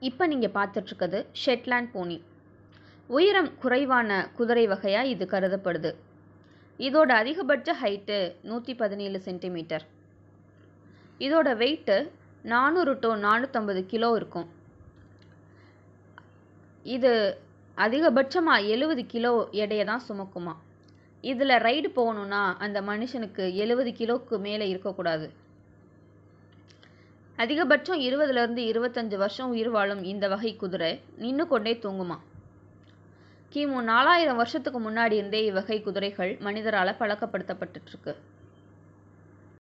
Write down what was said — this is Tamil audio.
இப்போ நீங்கள் பார்த்துட்ருக்கிறது ஷெட்லேண்ட் போனி உயரம் குறைவான குதிரை வகையாக இது கருதப்படுது இதோட அதிகபட்ச ஹைட்டு நூற்றி பதினேழு சென்டிமீட்டர் இதோட வெயிட்டு நானூறு டு நானூற்றம்பது கிலோ இருக்கும் இது அதிகபட்சமாக எழுபது கிலோ எடையை தான் சுமக்குமா இதில் ரைடு போகணுன்னா அந்த மனுஷனுக்கு எழுபது கிலோவுக்கு மேலே இருக்கக்கூடாது அதிகபட்சம் இருபதுலேருந்து இருபத்தஞ்சு வருஷம் உயிர் வாழும் இந்த வகை குதிரை நின்று கொண்டே தூங்குமா கிமு நாலாயிரம் வருஷத்துக்கு முன்னாடி இருந்தே இவ்வகை குதிரைகள் மனிதரால் பழக்கப்படுத்தப்பட்டுருக்கு